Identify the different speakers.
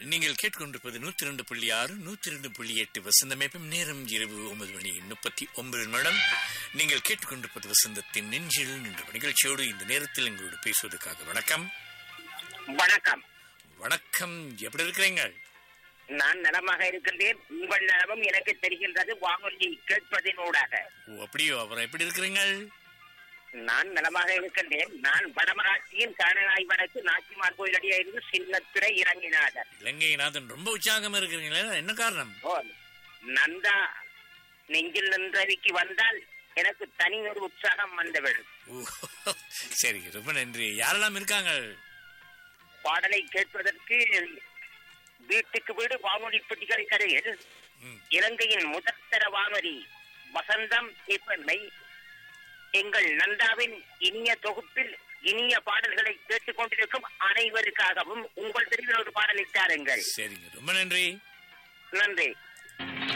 Speaker 1: நீங்கள் கேட்டுக்கொண்டிருப்பது நூத்தி ரெண்டு புள்ளி ஆறு நூத்தி ரெண்டு புள்ளி எட்டு வசந்தமேப்பம் நேரம் இரவு ஒன்பது மணி முப்பத்தி ஒன்பது நிமிடம் நீங்கள் கேட்டுக்கொண்டிருப்பது வசந்தத்தின் நெஞ்சில் என்ற நிகழ்ச்சியோடு இந்த நேரத்தில் எங்களோடு பேசுவதற்காக வணக்கம்
Speaker 2: வணக்கம்
Speaker 1: வணக்கம் எப்படி இருக்கிறீங்க
Speaker 2: நான் நலமாக இருக்கின்றேன் உங்கள் நலமும் எனக்கு தெரிகின்றது வானொலி கேட்பதினூடாக
Speaker 1: ஓ அப்படியோ அப்புறம் எப்படி இருக்கிறீங்க
Speaker 2: நான் நலமாக இருக்கின்றேன் நான் வடமராட்சியின் காணநாய் வடக்கு நாச்சிமார் கோயிலடியா இருந்து சின்னத்துறை இறங்கினாதர்
Speaker 1: இலங்கைநாதன் ரொம்ப உற்சாகமா இருக்கிறீங்களே என்ன காரணம்
Speaker 2: ஓ நந்தா நெஞ்சில் நின்றவிக்கு வந்தால் எனக்கு தனி ஒரு உற்சாகம் வந்துவிடும்
Speaker 1: ஓ, சரி ரொம்ப நன்றி யாரெல்லாம் இருக்காங்க
Speaker 2: பாடலை கேட்பதற்கு வீட்டுக்கு வீடு வானொலி பெட்டிகளை கரையில்
Speaker 1: ம்,
Speaker 2: இலங்கையின் முதற்தர வானொலி வசந்தம் எப்பன்மை எங்கள் நந்தாவின் இனிய தொகுப்பில் இனிய பாடல்களை கேட்டுக் கொண்டிருக்கும் அனைவருக்காகவும் உங்கள் தெரிவில் ஒரு பாடலை தாருங்கள்
Speaker 1: சரிங்க ரொம்ப நன்றி
Speaker 2: நன்றி